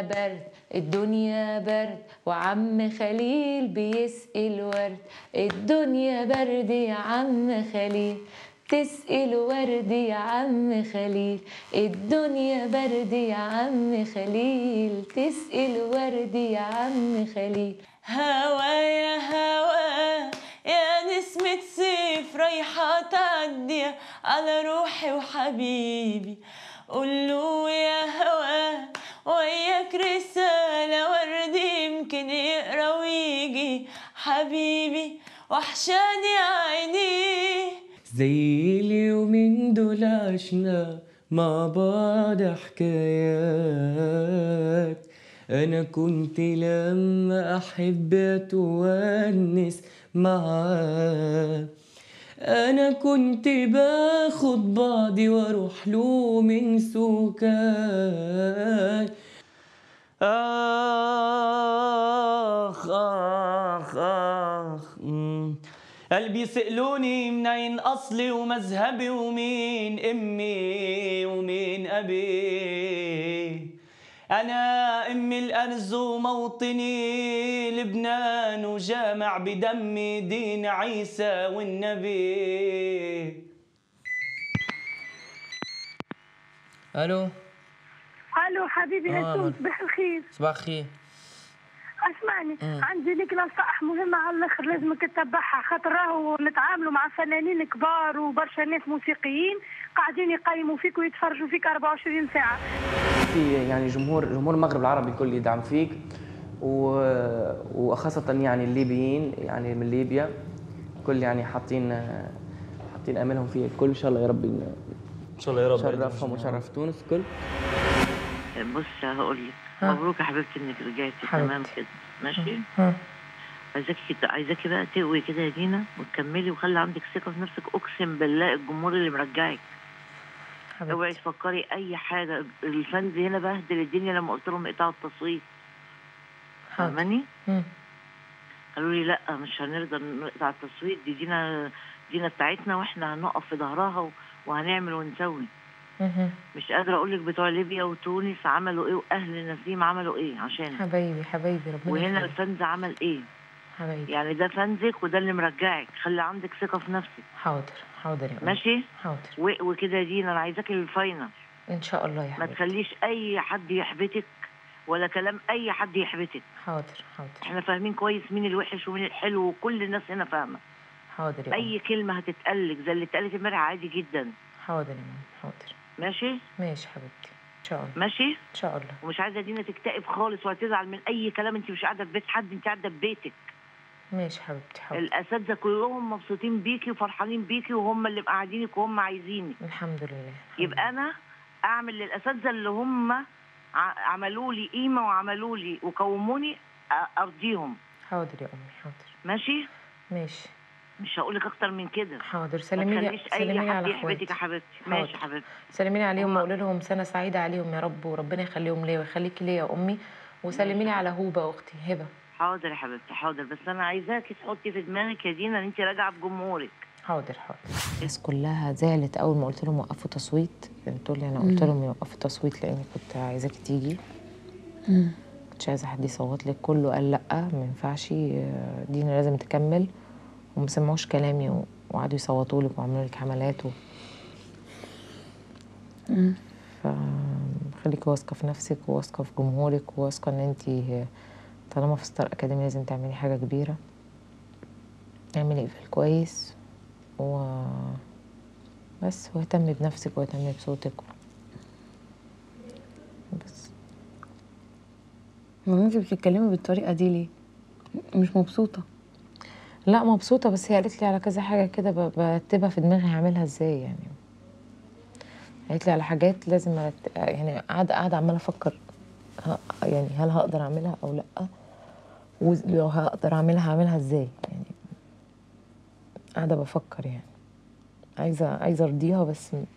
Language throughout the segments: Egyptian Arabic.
الدنيا برد الدنيا برد وعم خليل بيسقي الورد الدنيا برد يا عم خليل تسقي الورد يا عم خليل الدنيا برد يا عم خليل تسقي الورد يا عم خليل هوا يا هوا يا نسمة صيف رايحة تعدي على روحي وحبيبي قوله يا هوا وياك رسالة ورد يمكن يقرا ويجي حبيبي وحشاني عينيه زي اليومين دول عشنا مع بعض حكايات انا كنت لما احب اتونس معاه انا كنت باخد بعضي واروح له من سكان اخ اخ اخ مم. قلبي سألوني منين أصلي ومذهبي ومين أمي ومين أبي أنا أمي الأرز وموطني لبنان وجامع بدمي دين عيسى والنبي ألو الو حبيبي آه، هشام أهلاً. صباح الخير صباح الخير اسمعني عندي لك نصائح مهمه على الاخر لازمك تتبعها خاطر راهو نتعاملوا مع فنانين كبار وبرشا ناس موسيقيين قاعدين يقيموا فيك ويتفرجوا فيك 24 ساعه في يعني جمهور جمهور المغرب العربي الكل يدعم فيك و... وخاصة يعني الليبيين يعني من ليبيا الكل يعني حاطين حاطين املهم فيك الكل ان شاء الله يا رب ان شاء الله يا رب شرفهم وشرف تونس الكل بص هقول لك ها. مبروك يا حبيبتي انك رجعتي حبيبتي. تمام كده ماشي ها. عايزاكي كده عايزاكي بقى تقوي كده يا دينا وتكملي وخلي عندك ثقه في نفسك اقسم بالله الجمهور اللي مرجعك اوعي حبيبتي تفكري اي حاجه الفند هنا بهدل الدنيا لما قلت لهم اقطعوا التصويت حاضر فاهماني مم. قالوا لي لا مش هنرضى نقطع التصويت دي دينا دينا بتاعتنا واحنا هنقف في ظهرها و- وهنعمل ونسوي مهم. مش قادره اقول لك بتوع ليبيا وتونس عملوا ايه واهل نسيم عملوا ايه عشان حبايبي حبايبي ربنا وهنا يخليك. الفند عمل ايه حبايبي يعني ده فنزك وده اللي مرجعك خلي عندك ثقه في نفسك حاضر حاضر يا أمي. ماشي حاضر و- وكده يا دينا انا عايزاكي للفاينل ان شاء الله يا ما حبيبي تخليش اي حد يحبطك ولا كلام اي حد يحبطك حاضر حاضر احنا فاهمين كويس مين الوحش ومين الحلو وكل الناس هنا فاهمه حاضر يا أمي. اي كلمه هتتقلك زي اللي اتقالت امبارح عادي جدا حاضر يا ماما حاضر ماشي ماشي حبيبتي ان شاء الله ماشي ان شاء الله ومش عايزه دينا تكتئب خالص ولا تزعل من اي كلام انت مش قاعده في بيت حد انت قاعده في بيتك ماشي حبيبتي حاضر الاساتذه كلهم مبسوطين بيكي وفرحانين بيكي وهم اللي مقعدينك وهم عايزينك الحمد لله يبقى انا اعمل للاساتذه اللي هم ع- عملوا لي قيمه وعملوا لي وقوموني أ- ارضيهم حاضر يا امي حاضر ماشي ماشي مش هقول لك اكتر من كده حاضر ما سلمي لي تخليش سلمي اي لي حد على يحبطك يا اخواتي حبيبتي حاضر. ماشي يا حبيبتي سلمي لي عليهم هما- وقولي لهم سنه سعيده عليهم يا رب وربنا يخليهم ليا ويخليكي ليا يا امي وسلمي لي على هوبه اختي هبه حاضر يا حبيبتي حاضر بس انا عايزاكي تحطي في دماغك يا دينا ان انت راجعه بجمهورك حاضر حاضر الناس كلها زعلت اول ما قلت لهم وقفوا تصويت قلت لي انا قلت لهم يوقفوا تصويت لاني كنت عايزاكي تيجي كنتش عايزه حد يصوت لك كله قال لا ما ينفعش آه، دينا لازم تكمل وما سمعوش كلامي و- وقعدوا يصوتوا لك وعملوا لك حملات و... فخليكي واثقه في نفسك وواثقه في جمهورك وواثقه ان انت طالما في ستار اكاديمي لازم تعملي حاجه كبيره اعملي قفل كويس و بس واهتمي بنفسك واهتمي بصوتك بس ما انت بتتكلمي بالطريقه دي ليه مش مبسوطه لا مبسوطة بس هي قالت لي على كذا حاجة كده ب- برتبها في دماغي هعملها ازاي يعني قالت لي على حاجات لازم أرت... يعني قاعدة قاعدة عمالة أفكر ه... يعني هل هقدر أعملها أو لأ ولو هقدر أعملها هعملها ازاي يعني قاعدة بفكر يعني عايزة عايزة أرضيها بس م-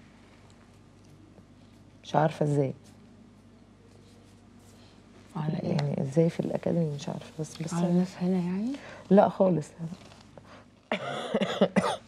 مش عارفة ازاي على ايه يعني ازاي في الأكاديمي مش عارفة بس بس على الناس هنا يعني لا خالص لا